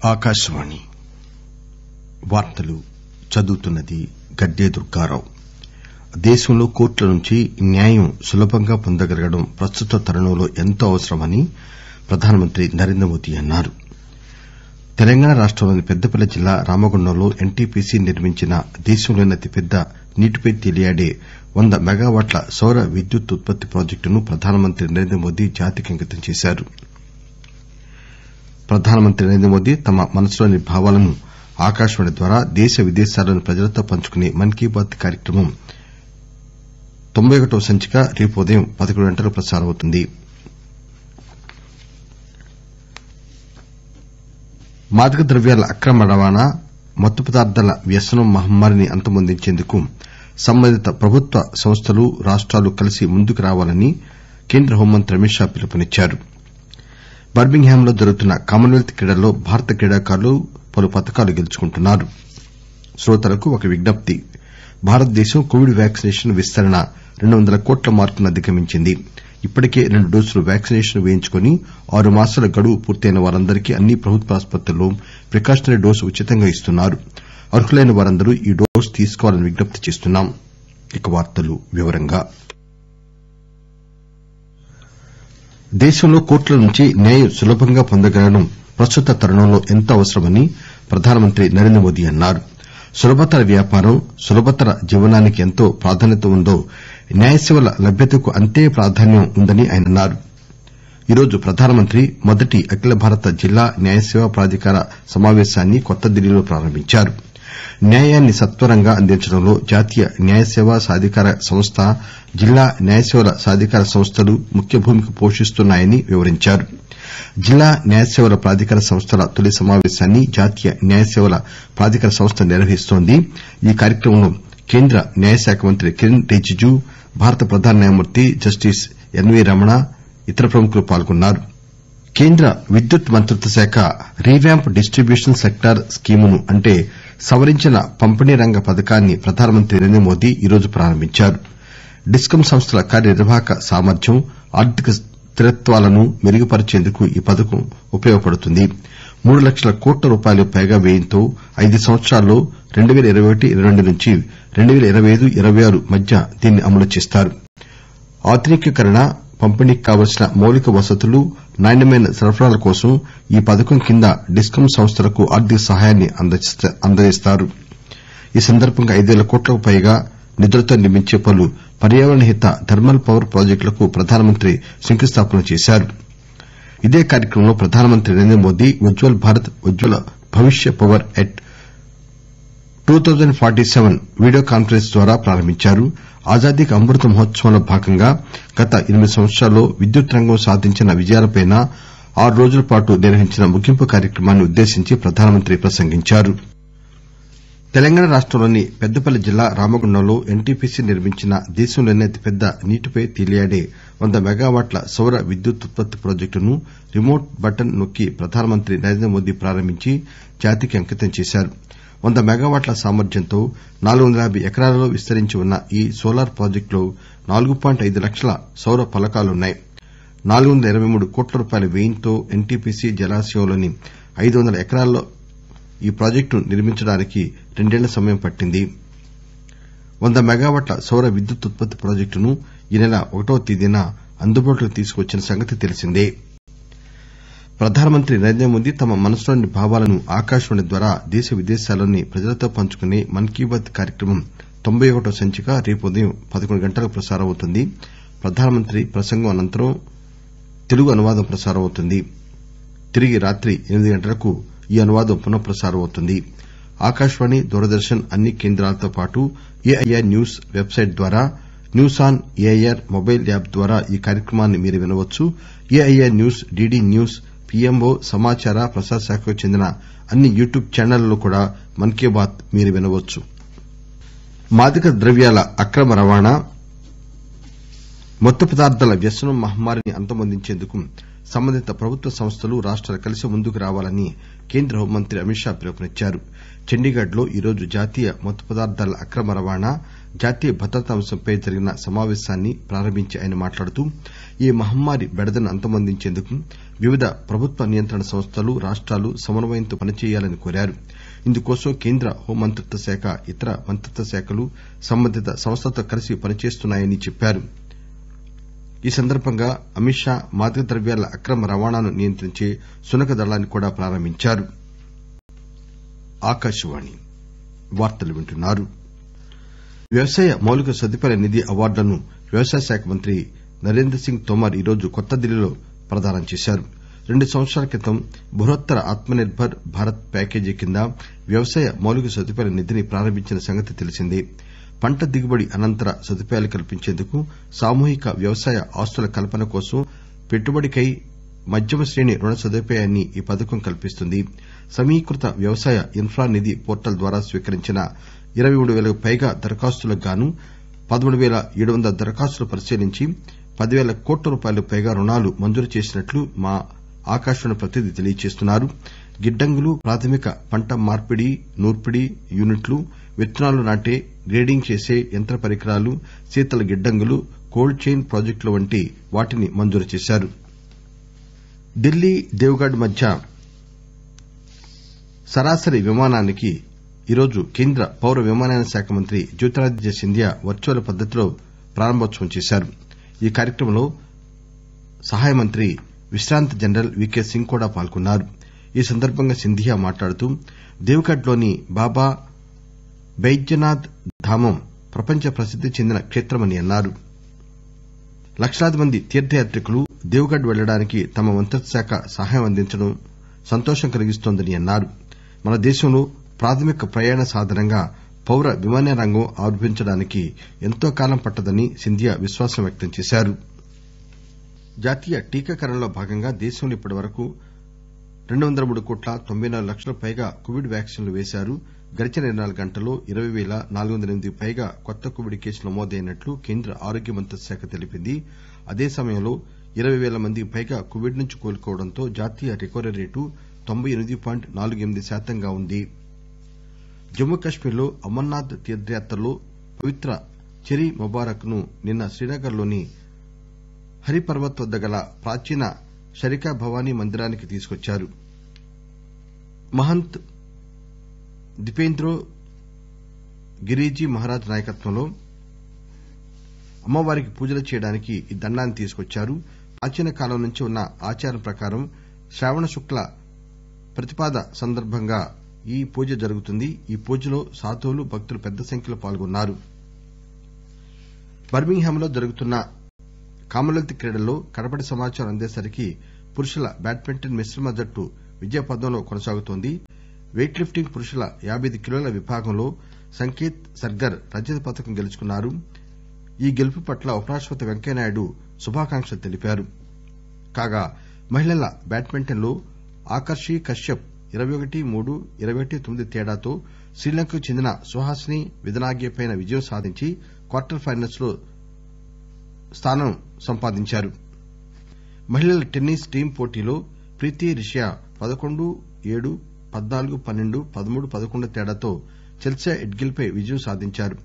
ఆకాశవాణి వార్తలు చదువుతున్నది గడ్డే దుర్గారావు దేశంలో కోర్టుల నుంచి న్యాయం సులభంగా పొందగలగడం ప్రస్తుత తరుణంలో ఎంతో అవసరమని ప్రధానమంత్రి నరేంద్రమోదీ అన్నారు తెలంగాణ రాష్టంలోని పెద్దపల్లి జిల్లా రామగుండంలో ఎన్టీపీసీ నిర్మించిన దేశంలోనే అతిపెద్ద నీటిపై తేలియాడే వంద మెగావాట్ల సౌర విద్యుత్ ఉత్పత్తి ప్రాజెక్టును ప్రధానమంత్రి నరేంద్రమోదీ జాతికి అంకితం చేశారు ప్రధానమంత్రి నరేంద్రమోదీ తమ మనసులోని భావాలను ఆకాశవాణి ద్వారా దేశ విదేశాల్లోని ప్రజలతో పంచుకునే మన్ కీ బాత్ కార్యక్రమం తొంభై ఒకటవ సంచిక రేపు ఉదయం పదకొండు గంటలకు ప్రసారమవుతుంది మాదక ద్రవ్యాల అక్రమ రవాణా మత్తు పదార్థాల వ్యసనం మహమ్మారిని అంతమొందించేందుకు సంబంధిత ప్రభుత్వ సంస్థలు రాష్టాలు కలిసి ముందుకు రావాలని కేంద్ర హోంమంత్రి అమిత్ షా పిలుపునిచ్చారు బర్మింగ్ హామ్ లో జరుగుతున్న కామన్వెల్త్ క్రీడల్లో భారత క్రీడాకారులు పలు పతకాలు గెలుచుకుంటున్నారు భారతదేశం కోవిడ్ వ్యాక్సినేషన్ విస్తరణ రెండు వందల కోట్ల మార్కును అధిగమించింది ఇప్పటికే రెండు డోసులు వ్యాక్సినేషన్ వేయించుకుని ఆరు మాసాల గడువు పూర్తయిన వారందరికీ అన్ని ప్రభుత్వాసుపత్రుల్లో ప్రికాషనరీ డోసు ఉచితంగా ఇస్తున్నారు అర్హులైన వారందరూ ఈ డోసు తీసుకోవాలని విజ్ఞప్తి చేస్తున్నాం దేశంలో కోర్టుల నుంచి న్యాయం సులభంగా పొందగలగడం ప్రస్తుత తరుణంలో ఎంతో అవసరమని ప్రధానమంత్రి నరేంద్రమోదీ అన్నారు సులభతర వ్యాపారం సులభతర జీవనానికి ఎంత ప్రాధాన్యత ఉందో న్యాయసేవల లభ్యతకు అంతే ప్రాధాన్యం ఉందని ఆయన అన్నారు ఈరోజు ప్రధానమంత్రి మొదటి అఖిల భారత జిల్లా న్యాయసేవా ప్రాధికార సమావేశాన్ని కొత్తదిల్లీలో ప్రారంభించారు న్యాయాన్ని సత్వరంగా అందించడంలో జాతీయ న్యాయసేవా సాధికార సంస్థ జిల్లా న్యాయసేవల సాధికార సంస్థలు ముఖ్య భూమిక పోషిస్తున్నాయని వివరించారు జిల్లా న్యాయసేవల ప్రాధికార సంస్థల తొలి సమావేశాన్ని జాతీయ న్యాయసేవల ప్రాధికార సంస్థ నిర్వహిస్తోంది ఈ కార్యక్రమంలో కేంద్ర న్యాయశాఖ మంత్రి కిరణ్ రిజిజు భారత ప్రధాన న్యాయమూర్తి జస్టిస్ ఎన్వీ రమణ ఇతర ప్రముఖులు పాల్గొన్నారు కేంద్ర విద్యుత్ మంత్రిత్వ శాఖ రీవ్యాంప్ డిస్టిబ్యూషన్ సెక్టార్ స్కీమును అంటే సవరించిన పంపిణీ రంగ పథకాన్ని ప్రధానమంత్రి నరేంద్రమోదీ ఈరోజు ప్రారంభించారు డిస్కం సంస్థల కార్యనిర్వాహక సామర్థ్యం ఆర్థిక స్థిరత్వాలను మెరుగుపరిచేందుకు ఈ పథకం ఉపయోగపడుతుంది మూడు లక్షల కోట్ల రూపాయలకు పైగా వ్యయంతో ఐదు సంవత్సరాల్లో రెండు పేల ఇరవై ఒకటి ఇరవై రెండు నుంచి రెండు పేల ఇరవై ఐదు ఇరవై ఆరు మధ్య దీన్ని అమలు చేస్తారు ఆధునికీకరణ పంపిణీకి కావలసిన మౌలిక వసతులు నాణ్యమైన సరఫరాల కోసం ఈ పథకం కింద డిస్కం సంస్థలకు ఆర్థిక సహాయాన్ని అందజేస్తారు ఈ సందర్బంగా ఐదేళ్ల కోట్లకు పైగా నిధులతో నిర్మించే పలు పర్యావరణ హిత థర్మల్ పవర్ ప్రాజెక్టులకు ప్రధానమంత్రి శంకుస్థాపన చేశారు ఇదే కార్యక్రమంలో ప్రధానమంత్రి Narendra Modi Ujjwal Bharat Ujjwala Bhavishya power at two thousand forty seven video conference ద్వారా ప్రారంభించారు ఆజాదీ కా అమృత మహోత్సవంలో భాగంగా గత ఎనిమిది సంవత్సరాల్లో విద్యుత్ రంగం సాధించిన విజయాలపై ఆరు రోజుల పాటు నిర్వహించిన ముగింపు కార్యక్రమాన్ని ఉద్దేశించి ప్రధానమంత్రి ప్రసంగించారు తెలంగాణ రాష్టంలోని పెద్దపల్లి జిల్లా రామగుండంలో ఎన్టీపీసీ నిర్మించిన దేశంలోనే అతిపెద్ద నీటిపై తేలియాడే వంద మెగావాట్ల సౌర విద్యుత్ ఉత్పత్తి ప్రాజెక్టును రిమోట్ బటన్ నొక్కి ప్రధానమంత్రి నరేంద్రమోదీ ప్రారంభించి జాతికి అంకితం చేశారు వంద మెగావాట్ల సామర్థ్యంతో నాలుగు వందల యాబై ఎకరాలలో విస్తరించి ఉన్న ఈ సోలార్ ప్రాజెక్టులో నాలుగు పాయింట్ ఐదు లక్షల సౌర ఫలకాలున్నాయి నాలుగు వందల ఇరవై మూడు కోట్ల రూపాయల వ్యయంతో ఎన్టీపీసీ జలాశయంలోని ఐదు వందల ఎకరాల్లో ఈ ప్రాజెక్టును నిర్మించడానికి రెండేళ్ల సమయం పట్టింది వంద మెగావాట్ల సౌర విద్యుత్ ఉత్పత్తి ప్రాజెక్టును ఈ నెల ఒకటవ తేదీన అందుబాటులోకి తీసుకువచ్చిన సంగతి తెలిసిందే ప్రధానమంత్రి నరేంద్రమోదీ తమ మనసులోని భావాలను ఆకాశవాణి ద్వారా దేశ విదేశాల్లోని ప్రజలతో పంచుకునే మన్ కీ బాత్ కార్యక్రమం తొంభై ఒకటవ సంచిక రేపు ఉదయం పదకొండు గంటలకు ప్రసారమవుతుంది ప్రధానమంత్రి ప్రసంగం అనంతరం తెలుగు అనువాదం ప్రసారమవుతుంది తిరిగి రాత్రి ఎనిమిది గంటలకు ఈ అనువాదం పునః ప్రసారమవుతుంది ఆకాశవాణి దూరదర్శన్ అన్ని కేంద్రాలతో పాటు ఏఐఆర్ న్యూస్ వెబ్ సైట్ ద్వారా news on AIR mobile app ద్వారా ఈ కార్యక్రమాన్ని మీరు వినవచ్చు AIR news DD news PMO సమాచార ప్రసార శాఖకు చెందిన అన్ని యూట్యూబ్ ఛానళ్లలో కూడా మన్ కీ బాత్ మీరు వినవచ్చు మాదక ద్రవ్యాల అక్రమ రవాణా మత్తు పదార్థాల వ్యసనం మహమ్మారిని అంతమొందించేందుకు సంబంధిత ప్రభుత్వ సంస్థలు రాష్టాలు కలిసి ముందుకు రావాలని కేంద్ర హోంమంత్రి అమిత్ షా పిలుపునిచ్చారు చండీగఢ్ లో ఈరోజు జాతీయ మత్తు పదార్థాల అక్రమ రవాణా జాతీయ భద్రతా అంశంపై జరిగిన సమావేశాన్ని ప్రారంభించి ఆయన మాట్లాడుతూ ఈ మహమ్మారి బెడదను అంతమొందించేందుకు వివిధ ప్రభుత్వ నియంత్రణ సంస్థలు రాష్టాలు సమన్వయంతో పనిచేయాలని కోరారు ఇందుకోసం కేంద్ర హోంమంత్రిత్వ శాఖ ఇతర మంత్రిత్వ శాఖలు సంబంధిత సంస్థలతో కలిసి పనిచేస్తున్నాయని చెప్పారు ఈ సందర్బంగా అమిత్ షా మాదక ద్రవ్యాల అక్రమ రవాణాను నియంత్రించే సునక దళాన్ని కూడా ప్రారంభించారు వ్యవసాయ మౌలిక సదుపాయాల నిధి అవార్డులను వ్యవసాయ శాఖ మంత్రి నరేంద్ర సింగ్ తోమర్ ఈరోజు కొత్త ఢిల్లీలో ప్రదానం చేశారు రెండు సంవత్సరాల క్రితం బృహత్తర ఆత్మ నిర్బర్ భారత్ ప్యాకేజీ కింద వ్యవసాయ మౌలిక సదుపాయాల నిధిని ప్రారంభించిన సంగతి తెలిసిందే పంట దిగుబడి అనంతర సదుపాయాలు కల్పించేందుకు సామూహిక వ్యవసాయ ఆస్తుల కల్పన కోసం పెట్టుబడికై మధ్యమ శ్రేణి రుణ సదుపాయాన్ని ఈ పథకం కల్పిస్తుంది సమీకృత వ్యవసాయ ఇన్ఫ్రా నిధి పోర్టల్ ద్వారా స్వీకరించిన ఇరవై మూడు పేలకు పైగా దరఖాస్తులకు గాను పదమూడు పేల ఏడు వందల దరఖాస్తులు పరిశీలించి పదివేల కోట్ల రూపాయలకు పైగా రుణాలు మంజూరు చేసినట్లు మా ఆకాశవాణి ప్రతినిధి తెలియజేస్తున్నారు గిడ్డంగులు ప్రాథమిక పంట మార్పిడి నూర్పిడి యూనిట్లు విత్తనాలు నాటే గ్రేడింగ్ చేసే యంత్ర పరికరాలు శీతల గిడ్డంగులు కోల్డ్ చైన్ ప్రాజెక్టులు వంటి వాటిని మంజూరు చేశారు ఢిల్లీ దేవగఢ్ మధ్య సరాసరి విమానానికి ఈరోజు కేంద్ర పౌర విమానయాన శాఖ మంత్రి జ్యోతిరాదిత్య సింధియా వర్చువల్ పద్దతిలో ప్రారంభోత్సవం చేశారు ఈ కార్యక్రమంలో సహాయ మంత్రి విశ్రాంత జనరల్ వికే సింగ్ కూడా పాల్గొన్నారు ఈ సందర్బంగా సింధియా మాట్లాడుతూ దేవగఢ్ లోని బాబా బైద్యనాథ్ ధామం ప్రపంచ ప్రసిద్ది చెందిన క్షేత్రమని అన్నారు లక్షలాది మంది తీర్థయాత్రికులు దేవగఢ్ వెళ్లడానికి తమ మంత్రిత్వ శాఖ సహాయం అందించడం సంతోషం కలిగిస్తోందని అన్నారు మన దేశంలో ప్రాథమిక ప్రయాణ సాధనంగా పౌర విమానయాన రంగం ఆవిర్భవించడానికి ఎంతో కాలం పట్టదని సింధియా విశ్వాసం వ్యక్తం చేశారు జాతీయ టీకాకరణలో భాగంగా దేశంలో ఇప్పటివరకు రెండు వందల మూడు కోట్ల తొంభై నాలుగు లక్షలకు పైగా కోవిడ్ వ్యాక్సిన్లు వేశారు గడిచిన ఇరవై నాలుగు గంటల్లో ఇరవై పేల నాలుగు వందల ఎనిమిదికి పైగా కొత్త కోవిడ్ కేసులు నమోదైనట్లు కేంద్ర ఆరోగ్య మంత్రిత్వ శాఖ తెలిపింది అదే సమయంలో ఇరవై పేల మందికి పైగా కోవిడ్ నుంచి కోలుకోవడంతో జాతీయ రికవరీ రేటు తొంభై ఎనిమిది పాయింట్ నాలుగు ఎనిమిది శాతంగా ఉంది జమ్మూ కశ్మీర్ లో అమర్నాథ్ తీర్థయాత్రలో పవిత్ర చెరి ముబారక్ ను నిన్న శ్రీనగర్ లోని హరిపర్వత్ వద్ద గల ప్రాచీన షరికా భవానీ మందిరానికి తీసుకొచ్చారు మహంత్ దీపేంద్రో గిరిజీ మహారాజ్ నాయకత్వంలో అమ్మవారికి పూజలు చేయడానికి ఈ దండాన్ని తీసుకొచ్చారు ప్రాచీన కాలం నుంచి ఉన్న ఆచారం ప్రకారం శ్రావణ శుక్ల ప్రతిపాద సందర్భంగా ఈ పూజ జరుగుతుంది ఈ పూజలో సాధువులు భక్తులు పెద్ద సంఖ్యలో పాల్గొన్నారు బర్మింగ్ హామ్ లో జరుగుతున్న కామన్వెల్త్ క్రీడల్లో కడపటి సమాచారం అందేసరికి పురుషుల బ్యాడ్మింటన్ మిశ్రమ జట్టు విజయపథంలో కొనసాగుతోంది వెయిట్ లిఫ్టింగ్ పురుషుల యాబై ఐదు కిలోల విభాగంలో సంకేత్ సర్గర్ రజత పతకం గెలుచుకున్నారు ఈ గెలుపు పట్ల ఉపరాష్టపతి వెంకయ్యనాయుడు శుభాకాంక్షలు తెలిపారు కాగా మహిళల బ్యాడ్మింటన్ లో ఆకర్షి కశ్యప్ ఇరవై ఒకటి మూడు ఇరవై ఒకటి తొమ్మిది తేడాతో శ్రీలంకకు చెందిన సుహాసిని విదనాగే పై విజయం సాధించి క్వార్టర్ ఫైనల్స్ లో స్థానం సంపాదించారు మహిళల టెన్నిస్ టీమ్ పోటీలో ప్రీతి రిషియా పదకొండు ఏడు పద్నాలుగు పన్నెండు పదమూడు పదకొండు తేడాతో చెల్సా ఎడ్గిల్ పై విజయం సాధించారు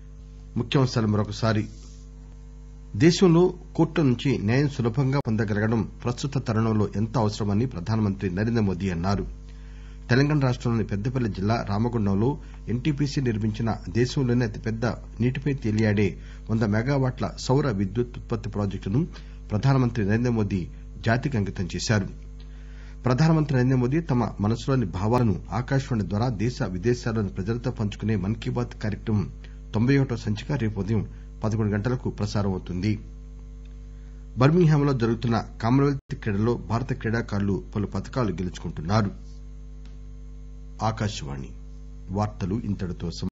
దేశంలో కోర్టుల నుంచి న్యాయం సులభంగా పొందగలగడం ప్రస్తుత తరుణంలో ఎంతో అవసరమని ప్రధానమంత్రి నరేంద్ర మోదీ అన్నారు తెలంగాణ రాష్టంలోని పెద్దపల్లి జిల్లా రామగుండంలో ఎన్టీపీసీ నిర్మించిన దేశంలోనే అతిపెద్ద నీటిపై తేలియాడే వంద మెగావాట్ల సౌర విద్యుత్ ఉత్పత్తి ప్రాజెక్టును ప్రధానమంత్రి నరేంద్ర మోదీ జాతికి అంకితం చేశారు ప్రధానమంత్రి నరేంద్ర మోదీ తమ మనసులోని భావాలను ఆకాశవాణి ద్వారా దేశ విదేశాల్లోని ప్రజలతో పంచుకునే మన్ కీ బాత్ కార్యక్రమం తొంభై ఒకటవ సంచిక రేపు ఉదయం పదకొండు గంటలకు ప్రసారమవుతుంది బర్మింగ్ హామ్ లో జరుగుతున్న కామన్వెల్త్ క్రీడల్లో భారత క్రీడాకారులు పలు పతకాలు గెలుచుకుంటున్నారు